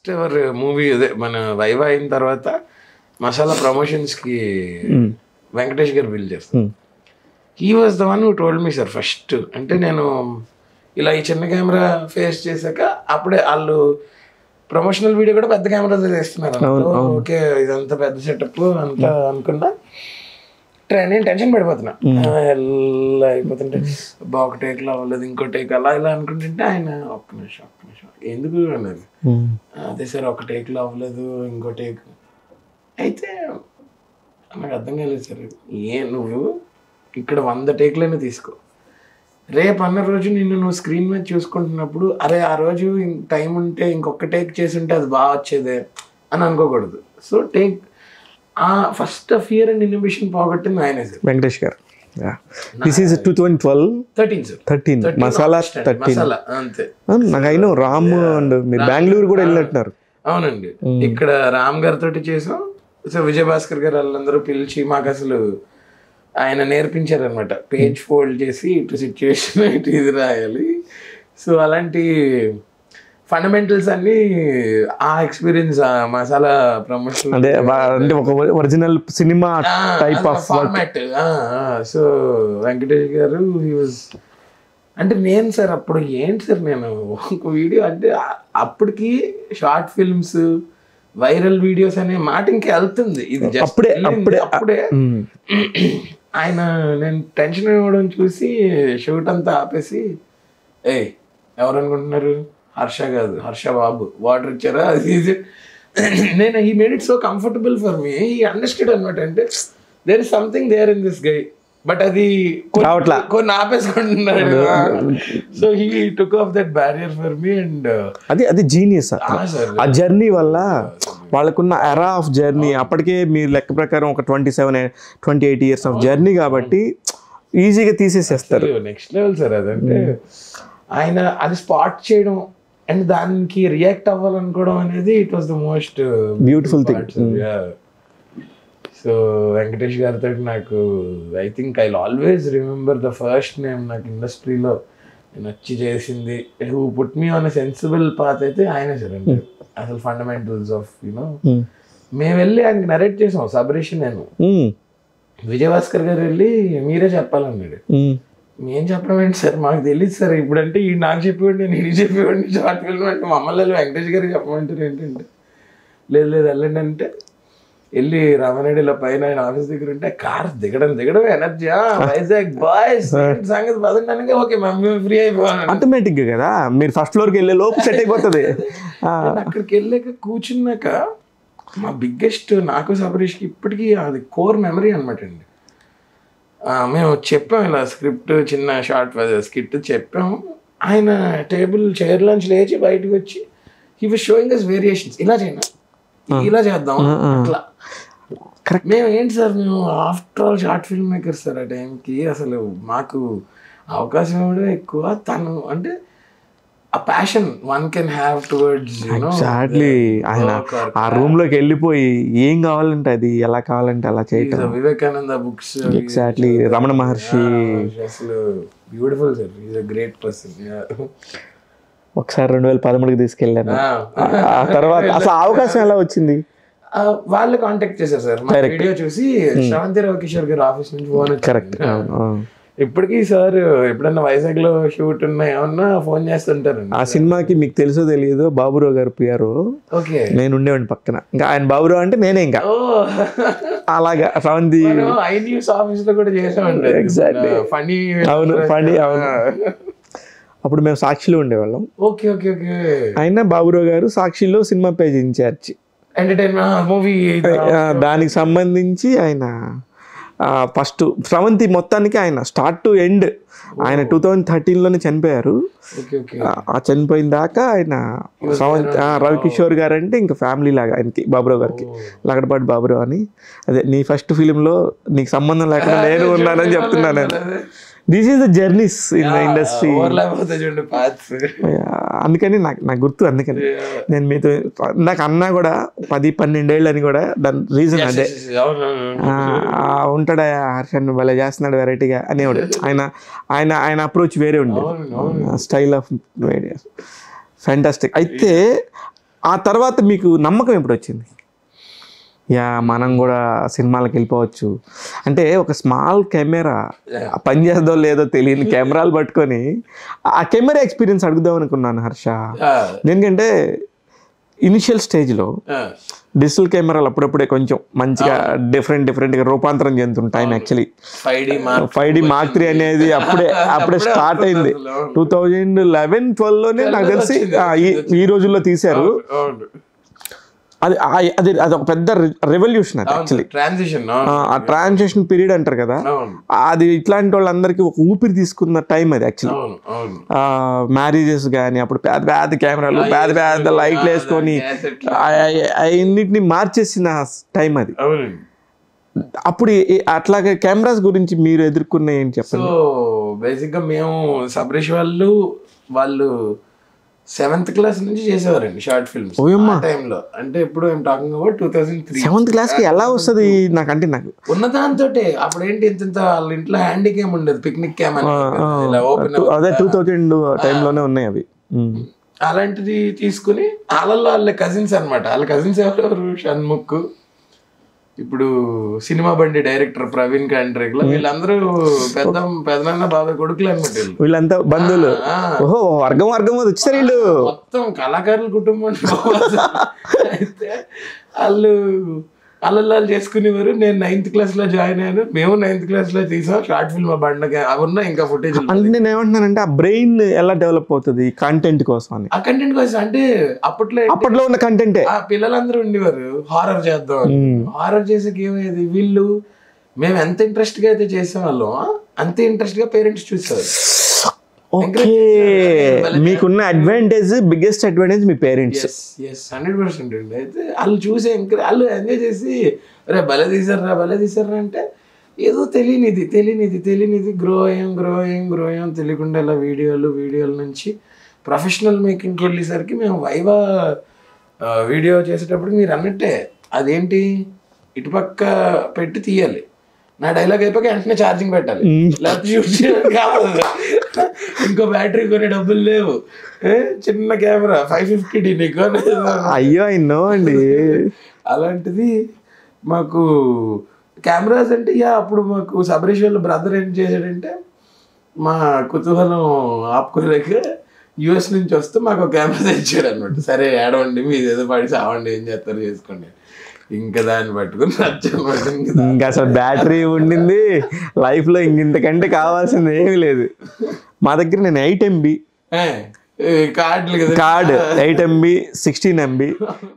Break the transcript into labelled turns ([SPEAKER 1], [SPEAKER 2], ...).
[SPEAKER 1] First ever movie అదే మన viva అయిన తర్వాత మసాలా ప్రమోషన్స్ కి వెంకటేష్ గారు బిల్ చేస్తారు he was the one who told me sir first అంటే నేను ఇలా ఈ చిన్న కెమెరా ఫేస్ చేశాక అప్పుడే వాళ్ళు ప్రమోషనల్ వీడియో కూడా పెద్ద కెమెరాతో చేస్తున్నారు ఓకే ఇదంతా పెద్ద సెటప్ అంతా అనుకున్నా ట్రైన్ నేను టెన్షన్ పడిపోతున్నా ఆ, ఎలా అయిపోతుంటే బా ఒక టేక్లో అవ్వలేదు ఇంకో టేక్ అలా ఇలా అనుకుంటుంటే ఆయన ఒక్క నిమిషం ఒక్క నిమిషం ఎందుకు అన్నది అదే సార్ ఒక టేక్లో అవ్వలేదు ఇంకో టేక్ అయితే నాకు అర్థం కాలేదు సార్ ఏ నువ్వు ఇక్కడ వంద టేక్లైనా తీసుకో రేపు అన్న రోజు నిన్ను నువ్వు స్క్రీన్ మీద చూసుకుంటున్నప్పుడు అరే ఆ రోజు టైం ఉంటే ఇంకొక టేక్ చేసి ఉంటే అది బాగా వచ్చేదే అని అనుకోకూడదు so take a first fear and inhibition పోగొట్టింది ఆయనే sir
[SPEAKER 2] Venkatesh garu this is two thousand twelve
[SPEAKER 1] thirteen sir
[SPEAKER 2] thirteen Masala thirteen
[SPEAKER 1] Masala అంతే
[SPEAKER 2] నాకు అయినా రామ్ అండ్ మీరు బెంగళూరు కూడా వెళ్ళినట్టున్నారు
[SPEAKER 1] అవునండి ఇక్కడ రామ్ గారితో చేసాం సో విజయభాస్కర్ గారు వాళ్ళందరూ పిలిచి మాకు అసలు ఆయన నేర్పించారు అనమాట పేజ్ ఫోల్డ్ చేసి ఇటు సిచ్యువేషన్ ఇటు ఇది రాయాలి సో అలాంటి ఫండమెంటల్స్ అన్ని ఆ ఎక్స్పీరియన్స్ మసాలా ప్రమోషన్
[SPEAKER 2] అంటే వా- అంటే ఒక original cinema type of
[SPEAKER 1] format so Venkatesh garu he was అంటే నేను సార్ అప్పుడు ఏంటి సార్ నేను ఒక వీడియో అంటే ఆ- అప్పటికి షార్ట్ ఫిల్మ్స్ వైరల్ వీడియోస్ అనే మాట ఇంకా వెళ్తుంది ఇది just
[SPEAKER 2] అప్పుడే,
[SPEAKER 1] వెళ్ళింది.
[SPEAKER 2] అప్పుడే.
[SPEAKER 1] అప్పుడే ఆయన నేను టెన్షన్ ఇవ్వడం చూసి షూట్ అంతా ఆపేసి ఏ ఎవరు అనుకుంటున్నారు హర్ష కాదు హర్ష బాబు వాటర్ ఇచ్చారా అది ఇది నేను ఈ made it so comfortable for me ఈ అండర్స్టూడ్ అనమాట అంటే there is something there in this guy but అది కొన్ని-
[SPEAKER 2] రావట్లా.
[SPEAKER 1] కొన్ని ఆపేసుకుంటున్నాడు so he took off that barrier for me and
[SPEAKER 2] అది అది జీనియస్
[SPEAKER 1] సార్
[SPEAKER 2] ఆ జర్నీ వల్ల వాళ్ళకున్న ఎరా ఆఫ్ జర్నీ అప్పటికే మీరు లెక్క ప్రకారం ఒక twenty seven twenty eight years of journey కాబట్టి ఈజీగా తీసేసేస్తారు
[SPEAKER 1] నెక్స్ట్ లెవెల్ సార్ అదంటే ఆయన అది స్పాట్ చేయడం అండ్ దానికి రియాక్ట్ అవ్వాలనుకోవడం అనేది it was the most
[SPEAKER 2] Beautiful thing.
[SPEAKER 1] So Venkatesh గారితో నాకు I think I always remember the first name నాకు ఇండస్ట్రీలో నేను వచ్చి చేసింది who put me on sensible path అయితే ఆయనే సార్ అంటే అసలు ఫండమెంటల్స్ ఆఫ్ యూనో
[SPEAKER 2] Hmm.
[SPEAKER 1] మేము వెళ్ళి ఆయనకి నరేట్ చేసాం సబరీష్ నేను
[SPEAKER 2] Mm.
[SPEAKER 1] విజయభాస్కర్ గారు వెళ్ళి మీరే చెప్పాలన్నాడు
[SPEAKER 2] Mm.
[SPEAKER 1] మేము చెప్పడం ఏంటి సార్ మాకు తెలియదు సార్ ఇప్పుడంటే ఈ నాకు చెప్పేవాడు నేను ఇది చెప్పేవాడిని షార్ట్ ఫిల్మ్ అంటే మమ్మల్ని వెళ్ళి వెంకటేష్ గారికి చెప్పమంటారు ఏంటంటే లేదు లేదు వెళ్ళండి అంటే వెళ్ళి రామనాయుడులో పైన ఆయన ఆఫీస్ దగ్గర ఉంటే కార్ దిగడం దిగడం ఎనర్జీ వైజాగ్ బాయ్స్ సంగతి పదండి ఓకే మేము ఫ్రీ అయిపోవాలి
[SPEAKER 2] ఆటోమేటిక్ గా కదా మీరు ఫస్ట్ ఫ్లోర్కి వెళ్ళే లోపు సెట్ అయిపోతుంది ఆ,
[SPEAKER 1] అక్కడికి వెళ్ళాక కూర్చున్నాక మా బిగ్గెస్ట్ నాకు సబరీష్కి ఇప్పటికీ అది కోర్ మెమరీ అనమాట అండి ఆ, మేము చెప్పాం ఇలా స్క్రిప్ట్ చిన్న షార్ట్ స్కిట్ చెప్పాం ఆయన టేబుల్ చైర్ నుంచి లేచి బయటకు వచ్చి he was showing us variations ఇలా చేయను ఇలా చేద్దాం అట్లా
[SPEAKER 2] Correct.
[SPEAKER 1] మేము ఏంటి సార్ మేము after all short film maker sir ఆ టైంకి అసలు మాకు అవకాశం ఇవ్వడం ఎక్కువ తను అంటే ఆ passion one can have towards
[SPEAKER 2] exactly ఆయన ఆ రూమ్ లోకి వెళ్ళిపోయి ఏం కావాలంటే అది ఎలా కావాలంటే అలా చేయటం
[SPEAKER 1] వివేకానంద బుక్స్
[SPEAKER 2] ఎగ్జాక్ట్లీ రమణ మహర్షి
[SPEAKER 1] అసలు beautiful sir is a great person
[SPEAKER 2] ఒకసారి రెండు వేల పదమూడుకి తీసుకెళ్ళాను ఆ తర్వాత అసలు ఆ అవకాశం ఎలా వచ్చింది
[SPEAKER 1] వాళ్ళు కాంటాక్ట్ చేశారు సార్ మా వీడియో చూసి శ్రవంతి రవికిషోర్ గారి ఆఫీస్ నుంచి ఫోన్
[SPEAKER 2] కరెక్ట్
[SPEAKER 1] ఇప్పటికీ సార్ ఎప్పుడన్నా వైజాగ్ లో షూట్ ఉన్నా ఏమన్నా ఫోన్ చేస్తుంటారు
[SPEAKER 2] ఆ సినిమాకి మీకు తెలుసో తెలియదు బాబురావు గారు పిఆర్
[SPEAKER 1] ఓకే
[SPEAKER 2] నేను ఉండేవాడిని పక్కన ఇంకా ఆయన బాబురావు అంటే నేనే ఇంకా
[SPEAKER 1] ఓ
[SPEAKER 2] అలాగా రవంతి
[SPEAKER 1] ఐ న్యూస్ ఆఫీస్ లో కూడా చేసామండి
[SPEAKER 2] Exactly.
[SPEAKER 1] ఫనీ
[SPEAKER 2] అవును ఫండి అవును అప్పుడు మేము సాక్షిలో ఉండేవాళ్ళం
[SPEAKER 1] ఓకే ఓకే ఓకే
[SPEAKER 2] ఆయన బాబురావు గారు సాక్షిలో cinema page incharge
[SPEAKER 1] entertainment movie
[SPEAKER 2] ఆ, దానికి సంబంధించి ఆయన ఫస్ట్ స్రవంతి మొత్తానికి ఆయన స్టార్ట్ టు ఎండ్ ఆయన టూ థౌజండ్ థర్టీన్లోనే చనిపోయారు
[SPEAKER 1] ఓకే ఓకే
[SPEAKER 2] ఆ, ఆ చనిపోయిన దాకా ఆయన స్రవంతి ఆ, రవికిషోర్ గారు అంటే ఇంకా ఫ్యామిలీ లాగా ఆయనకి బాబురావు గారికి లగడపాటి బాబురావు అని అదే నీ ఫస్ట్ ఫిలింలో నీకు సంబంధం లేకుండా నేను ఉన్నానని చెప్తున్నాను నేను this is the journeys in the industry
[SPEAKER 1] overlap అవుతాయి చూడండి పాత్స్
[SPEAKER 2] అందుకని నాకు నాకు గుర్తు అందుకని నేను మీతో నాకు అన్నా కూడా పది పన్నెండేళ్ళు అని కూడా దాని రీజన్ అదే ఆ, ఆ, ఉంటాడా హర్షన్ భలే చేస్తున్నాడు వెరైటీగా అనేవాడు ఆయన ఆయన ఆయన అప్రోచ్ వేరే ఉండే స్టైల్ ఆఫ్ ఫ్యాంటాస్టిక్ అయితే ఆ తర్వాత మీకు నమ్మకం ఎప్పుడు వచ్చింది యా మనం కూడా సినిమాలకు వెళ్ళిపోవచ్చు అంటే ఒక స్మాల్ కెమెరా పనిచేద్దో లేదో తెలియని కెమెరాలు పట్టుకొని ఆ కెమెరా ఎక్స్పీరియన్స్ అడుగుదాం అనుకున్నాను హర్ష ఎందుకంటే ఇనిషియల్ స్టేజ్లో డిజిటల్ కెమెరాలు అప్పుడప్పుడే కొంచెం మంచిగా డిఫరెంట్ డిఫరెంట్గా రూపాంతరం చెందుతుంటాయి actually
[SPEAKER 1] five D mark
[SPEAKER 2] five D mark three అనేది అప్పుడే అప్పుడే స్టార్ట్ అయింది టూ థౌజండ్ లెవెన్ ట్వెల్వ్లోనే నాకు తెలిసి ఆ, ఈ- ఈ రోజుల్లో తీశారు
[SPEAKER 1] అవును
[SPEAKER 2] అది ఆ- అది అది ఒక పెద్ద రెవల్యూషన్ అది యాక్చువల్లీ
[SPEAKER 1] ట్రాన్సిషన్
[SPEAKER 2] ఆ ట్రాన్సాక్షన్ పీరియడ్ అంటారు కదా
[SPEAKER 1] అవును
[SPEAKER 2] అది ఇట్లాంటి వాళ్ళందరికీ ఒక ఊపిరి తీసుకున్న టైం అది యాక్చువల్లీ
[SPEAKER 1] అవును అవును
[SPEAKER 2] మ్యారేజెస్ కానీ అప్పుడు పెద్ద పెద్ద కెమెరాలు పెద్ద పెద్ద లైట్లు వేసుకొని
[SPEAKER 1] cassette
[SPEAKER 2] అన్నిటిని మార్చేసిన టైం అది
[SPEAKER 1] అవును
[SPEAKER 2] అప్పుడు ఏ- అట్లాగే కెమెరాస్ గురించి మీరు ఎదుర్కొన్న ఏంటి చెప్పండి
[SPEAKER 1] సో బేసిక్ గా మేము సబరీష్ వాళ్ళు వాళ్ళు సెవెంత్ క్లాస్ నుంచి చేసేవారండి షార్ట్ ఫిల్మ్స్
[SPEAKER 2] ఓయమ్మా.
[SPEAKER 1] ఆ టైంలో అంటే ఎప్పుడు I'm talking about two thousand three
[SPEAKER 2] seventh class కి ఎలా వస్తుంది నాకు అంటే నాకు
[SPEAKER 1] ఉన్న దాంతో అప్పుడు ఏంటి ఇంత ఇంత వాళ్ళ ఇంట్లో హ్యాండీ క్యామ్ ఉండేది పిక్నిక్ క్యామ్ అని
[SPEAKER 2] ఆ,
[SPEAKER 1] ఇలా ఓపెన్
[SPEAKER 2] టూ- అదే టూ థౌజండ్ టైంలోనే ఉన్నాయి అవి ఉమ్.
[SPEAKER 1] అలాంటిది తీసుకుని వాళ్ళల్లో వాళ్ళ కజిన్స్ అన్నమాట వాళ్ళ కజిన్స్ ఎవరెవరు షణ్ముఖ్ ఇప్పుడు సినిమా బండి డైరెక్టర్ ప్రవీణ్ కాండ్రేగ్ల వీళ్ళందరూ పెద్ద పెద్దనాన్న బాబాయ్ కొడుకులు అనమాట వీళ్ళు
[SPEAKER 2] వీళ్ళంతా బంధువులు
[SPEAKER 1] ఆ,
[SPEAKER 2] ఓహో వర్గం వర్గం అది వచ్చారు వీళ్ళు
[SPEAKER 1] మొత్తం కళాకారుల కుటుంబం అయితే వాళ్ళు అల్లల్లాలు చేసుకునేవారు నేను నైన్త్ క్లాస్ లో జాయిన్ అయ్యాను మేము నైన్త్ క్లాస్ లో తీసాం షార్ట్ ఫిల్మ్ బండగా అవి ఉన్నాయి ఇంకా ఫుటేజ్
[SPEAKER 2] అంటే నేను ఏమంటున్నానంటే ఆ బ్రెయిన్ ఎలా డెవలప్ అవుతుంది కంటెంట్ కోసం అని
[SPEAKER 1] ఆ కంటెంట్ కోసం అంటే అప్పట్లో ఏంటి?
[SPEAKER 2] అప్పట్లో ఉన్న కంటెంటే
[SPEAKER 1] ఆ పిల్లలందరూ ఉండేవారు హారర్ చేద్దాం హారర్ చేసేకి ఏమయ్యేది వీళ్ళు మేము ఎంత ఇంట్రెస్ట్ గా అయితే చేసే వాళ్ళం అంతే ఇంట్రెస్ట్ గా పేరెంట్స్ చూసేవారు
[SPEAKER 2] ఓకే మీకున్న అడ్వాంటేజ్ బిగ్గెస్ట్ అడ్వాంటేజ్ మీ parents
[SPEAKER 1] yes yes hundred percent అండి అయితే వాళ్ళు చూసి ఎంకరేజ్ వాళ్ళు ఎంజాయ్ చేసి రే భలే తీసారా భలే తీసారా అంటే ఏదో తెలియనిది తెలియనిది తెలియనిది గ్రో అయ్యాం గ్రో అయ్యాం గ్రో అయ్యాం తెలియకుండా ఇలా వీడియోలు వీడియోల నుంచి ప్రొఫెషనల్ మేకింగ్కి వెళ్ళేసరికి మేము వైవా వీడియో చేసేటప్పుడు మీరు అన్నట్టే అదేంటి ఇటుపక్క పెట్టి తీయాలి నా డైలాగ్ అయిపోయి వెంటనే ఛార్జింగ్ పెట్టాలి లేకపోతే షూట్ చేయడానికి కావాలి ఇంకో బ్యాటరీ కొనే డబ్బులు లేవు ఏ, చిన్న కెమెరా ఫైవ్ ఫిఫ్టీ డి నీకు
[SPEAKER 2] అయ్యో ఐ నో అండి
[SPEAKER 1] అలాంటిది మాకు కెమెరాస్ అంటే యా అప్పుడు మాకు సబరీష్ వాళ్ళ బ్రదర్ ఏం చేశాడంటే మా కుతూహలం ఆపుకోలేక యుఎస్ నుంచి వస్తే మాకు కెమెరా తెచ్చాడు అనమాట సరే ఏడవండి మీరు ఏదో పడి సావండి ఏం చేస్తారు చేసుకోండి ఇంకా దాన్ని పట్టుకుని నచ్చనమాట ఇంకా
[SPEAKER 2] ఇంకా అసలు బ్యాటరీ ఉండింది లైఫ్ లో ఇంక ఇంతకంటే కావాల్సింది ఏమీ లేదు మా దగ్గర నేను ఎయిట్ ఎంబీ
[SPEAKER 1] ఏ, ఏ, కార్డులు కదా
[SPEAKER 2] card eight MB sixteen MB